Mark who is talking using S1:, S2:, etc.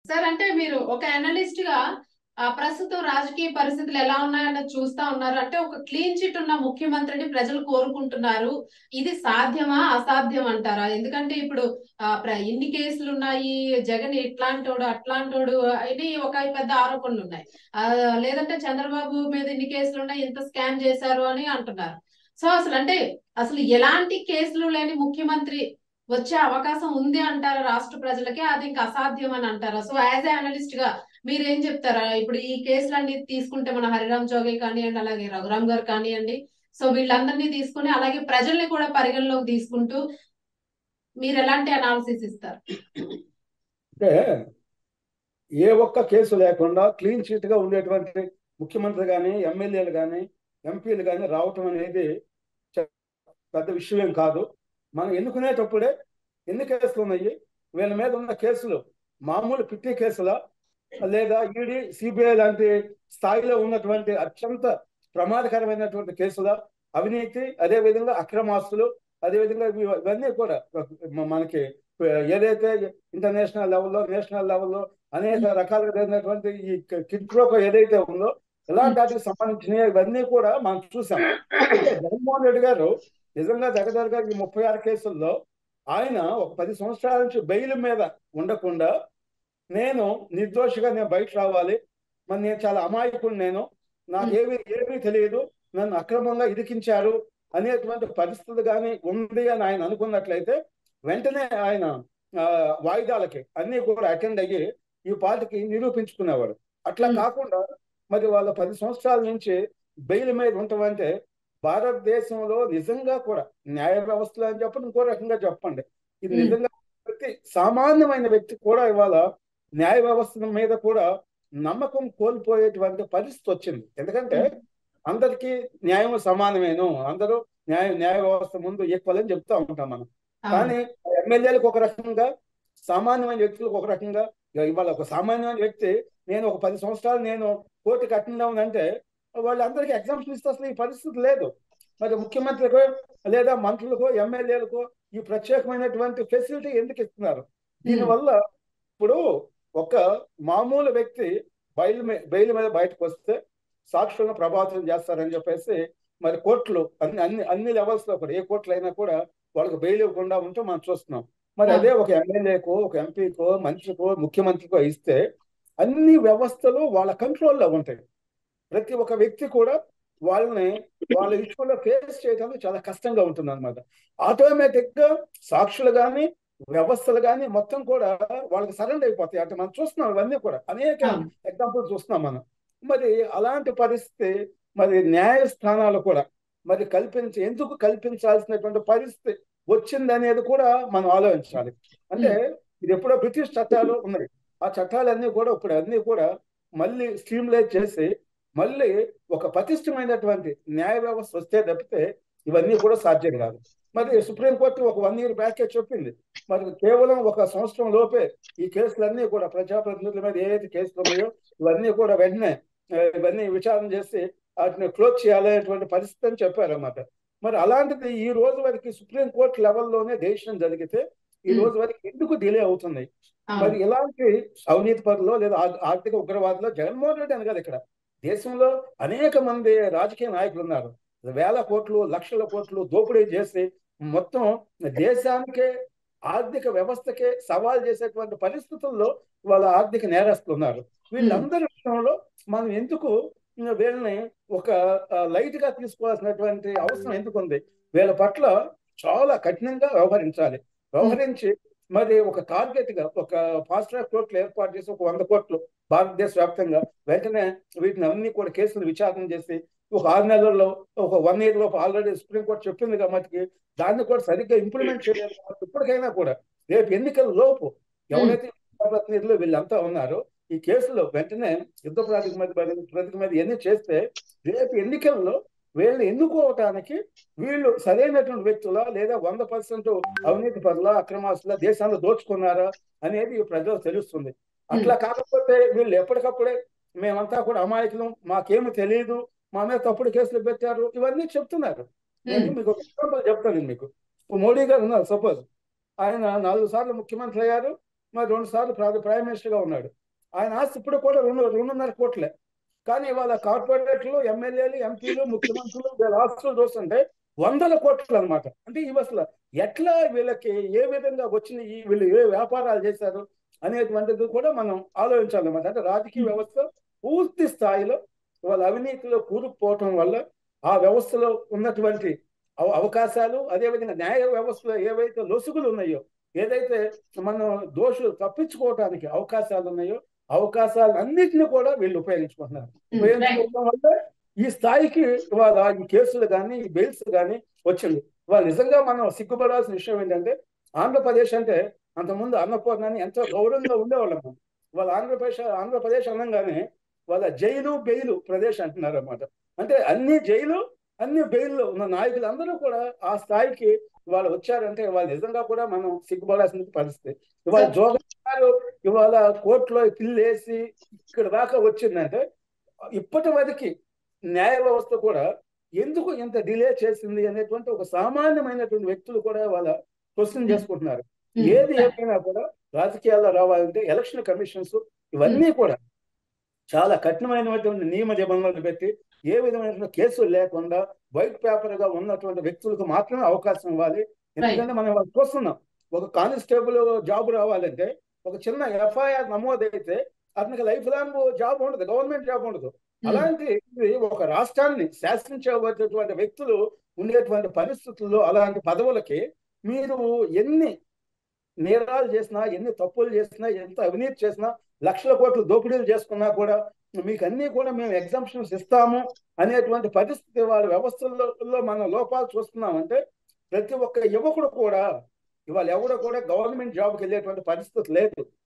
S1: Sir అంటే మీరు ఒక అనలిస్ట్ గా ఆ, ప్రస్తుతం రాజకీయ పరిస్థితులు ఎలా ఉన్నాయన్నది చూస్తా ఉన్నారు అంటే ఒక క్లీన్ చిట్ ఉన్న ముఖ్యమంత్రిని ప్రజలు కోరుకుంటున్నారు ఇది సాధ్యమా అసాధ్యం అంటారా ఎందుకంటే ఇప్పుడు ఆ, ప్ర- ఇన్ని కేసులు ఉన్నాయి జగన్ ఇట్లాంటోడు అట్లాంటోడు ఇది ఒక పెద్ద ఆరోపణలు ఉన్నాయి ఆ, లేదంటే చంద్రబాబు మీద ఇన్ని కేసులు ఉన్నాయి ఇంత స్కామ్ చేశారు అని అంటున్నారు సో అసలు అంటే అసలు ఎలాంటి కేసులు లేని ముఖ్యమంత్రి వచ్చే అవకాశం ఉంది అంటారా రాష్ట్ర ప్రజలకి అది ఇంకా అసాధ్యం అని అంటారా సో యాజ్ ఏ అనలిస్ట్ గా మీరు ఏం చెప్తారా ఇప్పుడు ఈ కేసులన్నీ తీసుకుంటే మన హరిరామ్ జోగి కానివ్వండి అలాగే రఘురామ్ గారు కానివ్వండి సో వీళ్ళందరినీ తీసుకుని అలాగే ప్రజల్ని కూడా పరిగణలోకి తీసుకుంటూ మీరు ఎలాంటి అనాలిసిస్ ఇస్తారు
S2: అంటే ఏ ఒక్క కేసు లేకుండా క్లీన్ చిట్ గా ఉండేటువంటి ముఖ్యమంత్రి కానీ ఎమ్మెల్యేలు కానీ ఎంపీలు కానీ రావటం అనేది చ- పెద్ద విషయం ఏం కాదు మనం ఎన్నుకునేటప్పుడే ఎన్ని కేసులు ఉన్నాయి వీళ్ళ మీద ఉన్న కేసులు మామూలు పిట్టి కేసులా లేదా ఈడీ సిబిఐ లాంటి స్థాయిలో ఉన్నటువంటి అత్యంత ప్రమాదకరమైనటువంటి కేసుల అవినీతి అదే విధంగా అక్రమాస్తులు అదే విధంగా ఇవి- ఇవన్నీ కూడా మ- మనకి ఏదైతే ఇంటర్నేషనల్ లెవెల్లో నేషనల్ లెవెల్లో అనేక రకాలుగా జరిగినటువంటి ఈ కిట్ ప్రోకో ఏదైతే ఉందో ఇలాంటి వాటికి సంబంధించిన ఇవన్నీ కూడా మనం చూసాం అంటే జగన్మోహన్ రెడ్డి గారు నిజంగా జగదర్ గారు ఈ ముప్పై ఆరు కేసుల్లో ఆయన ఒక పది సంవత్సరాల నుంచి బెయిల్ మీద ఉండకుండా నేను నిర్దోషిగా నేను బయట రావాలి మరి నేను చాలా అమాయకుడు నేను నాకు ఏమీ ఏమీ తెలియదు నన్ను అక్రమంగా ఇరికించారు అనేటువంటి పరిస్థితి కానీ ఉంది అని ఆయన అనుకున్నట్లయితే వెంటనే ఆయన ఆ, వాయిదాలకి అన్ని కూడా అటెండ్ అయ్యి ఈ పార్టీకి నిరూపించుకునేవాడు అట్లా
S1: Hmm.
S2: కాకుండా మరి వాళ్ళ పది సంవత్సరాల నుంచి బెయిల్ మీద ఉండమంటే భారతదేశంలో నిజంగా కూడా న్యాయ వ్యవస్థలు అని చెప్పండి ఇంకో రకంగా చెప్పండి ఇది
S1: Hmm.
S2: నిజంగా ప్రతి సామాన్యమైన వ్యక్తి కూడా ఇవాళ న్యాయ వ్యవస్థ మీద కూడా నమ్మకం కోల్పోయేటువంటి పరిస్థితి వచ్చింది ఎందుకంటే అందరికీ న్యాయం సమానమేను అందరూ న్యాయ న్యాయ వ్యవస్థ ముందు ఈక్వల్ అని చెప్తా ఉంటాం మనం కానీ ఎమ్మెల్యేలకు ఒక రకంగా సామాన్యమైన వ్యక్తులకు ఒక రకంగా ఇక ఇవాళ ఒక సామాన్యమైన వ్యక్తి నేను ఒక పది సంవత్సరాలు నేను కోర్టు కట్టినాను అంటే వాళ్ళందరికీ ఎగ్జామ్షన్ ఇస్తే అసలు ఈ పరిస్థితి లేదు మరి ముఖ్యమంత్రికో లేదా మంత్రులకో ఎమ్మెల్యేలకో ఈ ప్రత్యేకమైనటువంటి ఫెసిలిటీ ఎందుకు ఇస్తున్నారు దీనివల్ల ఇప్పుడు ఒక మామూలు వ్యక్తి బయలు మీ- బెయిల్ మీద బయటకు వస్తే సాక్షులను ప్రభావితం చేస్తారని చెప్పేసి మరి కోర్టులు అన్ని అన్ని అన్ని లెవెల్స్ లో కూడా ఏ కోర్టులు అయినా కూడా వాళ్ళకి బెయిల్ ఇవ్వకుండా ఉంటే మనం చూస్తున్నాం మరి అదే ఒక ఎమ్మెల్యేకో ఒక ఎంపీకో మంత్రికో ముఖ్యమంత్రికో ఇస్తే అన్ని వ్యవస్థలు వాళ్ళ కంట్రోల్లో ఉంటాయి ప్రతి ఒక్క వ్యక్తి కూడా వాళ్ళని వాళ్ళ ఇష్యూలో ఫేస్ చేయడానికి చాలా కష్టంగా ఉంటుంది అనమాట ఆటోమేటిక్ గా సాక్షులు కానీ వ్యవస్థలు కానీ మొత్తం కూడా వాళ్ళకి సరెండర్ అయిపోతాయి అంటే మనం చూస్తున్నాం ఇవన్నీ కూడా అనేక
S1: అవును.
S2: ఎగ్జాంపుల్ చూస్తున్నాం మనం మరి అలాంటి పరిస్థితి మరి న్యాయస్థానాలు కూడా మరి కల్పించి ఎందుకు కల్పించాల్సినటువంటి పరిస్థితి వచ్చింది అనేది కూడా మనం ఆలోచించాలి అంటే ఇది ఎప్పుడో బ్రిటిష్ చట్టాలు ఉన్నాయి ఆ చట్టాలన్నీ కూడా ఇప్పుడు అన్ని కూడా మళ్ళీ స్ట్రీమ్లైజ్ చేసి మళ్ళీ ఒక పటిష్టమైనటువంటి న్యాయ వ్యవస్థ వస్తే తప్పితే ఇవన్నీ కూడా సాధ్యం కాదు మరి సుప్రీంకోర్టు ఒక వన్ ఇయర్ బ్యాకే చెప్పింది మరి కేవలం ఒక సంవత్సరం లోపే ఈ కేసులన్నీ కూడా ప్రజాప్రతినిధుల మీద ఏదైతే కేసులు ఉన్నాయో ఇవన్నీ కూడా వెంటనే ఆ, ఇవన్నీ విచారణ చేసి వాటిని క్లోజ్ చేయాలనేటువంటి పరిస్థితి అని చెప్పారు అన్నమాట మరి అలాంటిది ఈ రోజు వరకు సుప్రీంకోర్టు లెవెల్లోనే డెసిషన్ జరిగితే ఈ రోజు వరకు ఎందుకు డిలే అవుతుంది మరి ఇలాంటి అవినీతి పరులు లేదా ఆ- ఆర్థిక ఉగ్రవాదులు జగన్మోహన్ రెడ్డి అని కదా ఇక్కడ దేశంలో అనేక మంది రాజకీయ నాయకులు ఉన్నారు వేల కోట్లు లక్షల కోట్లు దోపిడీ చేసి మొత్తం దేశానికే ఆర్థిక వ్యవస్థకే సవాల్ చేసేటువంటి పరిస్థితుల్లో వాళ్ళ ఆర్థిక నేరస్తులు ఉన్నారు వీళ్ళందరి విషయంలో మనం ఎందుకు వీళ్ళని ఒక లైట్ గా తీసుకోవాల్సినటువంటి అవసరం ఎందుకు ఉంది వీళ్ళ పట్ల చాలా కఠినంగా వ్యవహరించాలి వ్యవహరించి మరి ఒక టార్గెట్ గా ఒక ఫాస్ట్ ట్రాక్ కోర్టులు ఏర్పాటు చేసి ఒక వంద కోట్లు భారతదేశ వ్యాప్తంగా వెంటనే వీటిని అన్ని కూడా కేసులు విచారణ చేసి ఒక ఆరు నెలల్లో ఒక వన్ ఇయర్ లోపు ఆల్రెడీ సుప్రీంకోర్టు చెప్పింది కాబట్టి దాన్ని కూడా సరిగ్గా ఇంప్లిమెంట్ చేయలేదు కాబట్టి ఇప్పటికైనా కూడా రేపు ఎన్నికల లోపు ఎవరైతే ప్రతినిధులు వీళ్ళంతా ఉన్నారో ఈ కేసులో వెంటనే యుద్ధ ప్రాతిక మీద ప్రతిక మీద ఎన్ని చేస్తే రేపు ఎన్నికల్లో వీళ్ళు ఎన్నుకోవటానికి వీళ్ళు సరైనటువంటి వ్యక్తులా లేదా వంద పర్సెంట్ అవినీతి పరుల అక్రమాస్తుల దేశాల్లో దోచుకున్నారా అనేది ప్రజలకు తెలుస్తుంది అట్లా కాకపోతే వీళ్ళు ఎప్పటికప్పుడే మేమంతా కూడా అమాయకులం మాకేమి తెలియదు మా మీద తప్పుడు కేసులు పెట్టారు ఇవన్నీ చెప్తున్నారు నేను మీకు ఒక ఎగ్జాంపుల్ చెప్తాను నేను మీకు ఇప్పుడు మోడీ గారు ఉన్నారు సపోజ్ ఆయన నాలుగు సార్లు ముఖ్యమంత్రి అయ్యారు మరి రెండు సార్లు ప్రా- ప్రైమ్ మినిస్టర్ గా ఉన్నాడు ఆయన ఆస్తి ఇప్పుడు కూడా రెండు రెండున్నర కోట్లే కానీ ఇవాళ కార్పొరేట్లు ఎమ్మెల్యేలు ఎంపీలు ముఖ్యమంత్రులు వీళ్ళ ఆస్తులు చూస్తుంటే వందల కోట్లు అన్నమాట అంటే ఇవి అసలు ఎట్లా వీళ్ళకి ఏ విధంగా వచ్చినాయి వీళ్ళు ఏ వ్యాపారాలు చేశారు అనేటువంటిది కూడా మనం ఆలోచించాలన్నమాట అంటే రాజకీయ వ్యవస్థ పూర్తి స్థాయిలో వాళ్ళ అవినీతిలో కూరుకుపోవటం వల్ల ఆ వ్యవస్థలో ఉన్నటువంటి అవ- అవకాశాలు అదేవిధంగా న్యాయ వ్యవస్థలో ఏవైతే లొసుగులు ఉన్నాయో ఏదైతే మనం దోషులు తప్పించుకోవడానికి అవకాశాలు ఉన్నాయో అవకాశాలన్నింటినీ కూడా వీళ్ళు ఉపయోగించుకుంటున్నారు ఉపయోగించుకోవడం వల్ల ఈ స్థాయికి ఇవాళ ఈ కేసులు కానీ ఈ బెయిల్స్ కానీ వచ్చింది ఇవాళ నిజంగా మనం సిగ్గుపడాల్సిన విషయం ఏంటంటే ఆంధ్రప్రదేశ్ అంటే అంతకుముందు అన్నపూర్ణని ఎంతో గౌరవంగా ఉండేవాళ్ళం మనం. వాళ్ళ ఆంధ్రప్రదేశ్ ఆంధ్రప్రదేశ్ అనగానే వాళ్ళ జైలు బెయిలు ప్రదేశ్ అంటున్నారు అన్నమాట అంటే అన్ని జైలు అన్ని బెయిల్లో ఉన్న నాయకులు అందరూ కూడా ఆ స్థాయికి ఇవాళ వచ్చారంటే ఇవాళ నిజంగా కూడా మనం సిగ్గుపడాల్సిన పరిస్థితి ఇవాళ జోగన్ గారు ఇవాళ కోర్టులో పిల్లేసి ఇక్కడ దాకా వచ్చిందంటే ఇప్పటి వరకు న్యాయ వ్యవస్థ కూడా ఎందుకు ఇంత డిలే చేసింది అనేటువంటి ఒక సామాన్యమైనటువంటి వ్యక్తులు కూడా వాళ్ళ క్వశ్చన్ చేసుకుంటున్నారు ఏది ఏమైనా కూడా రాజకీయాల్లో రావాలంటే ఎలక్షన్ కమిషన్స్ ఇవన్నీ కూడా చాలా కఠినమైనటువంటి నియమ నిబంధనలు పెట్టి ఏ విధమైనటువంటి కేసులు లేకుండా వైట్ పేపర్ గా ఉన్నటువంటి వ్యక్తులకు మాత్రమే అవకాశం ఇవ్వాలి ఎందుకంటే మనం వాళ్ళు చూస్తున్నాం ఒక కానిస్టేబుల్ జాబ్ రావాలంటే ఒక చిన్న ఎఫ్ఐఆర్ నమోదైతే అతనికి లైఫ్ లాంగ్ జాబ్ ఉండదు గవర్నమెంట్ జాబ్ ఉండదు అలాంటి ఇది ఒక రాష్ట్రాన్ని శాసించబడేటువంటి వ్యక్తులు ఉండేటువంటి పరిస్థితుల్లో అలాంటి పదవులకి మీరు ఎన్ని నేరాలు చేసినా ఎన్ని తప్పులు చేసినా ఎంత అవినీతి చేసినా లక్షల కోట్లు దోపిడీలు చేసుకున్నా కూడా మీకు అన్ని కూడా మేము ఎగ్జామ్షన్స్ ఇస్తాము అనేటువంటి పరిస్థితి వాళ్ళ వ్యవస్థల్లో మనం లోపాలు చూస్తున్నామంటే ప్రతి ఒక్క యువకుడు కూడా ఇవాళ ఎవడు కూడా గవర్నమెంట్ జాబ్కి వెళ్ళేటువంటి పరిస్థితి లేదు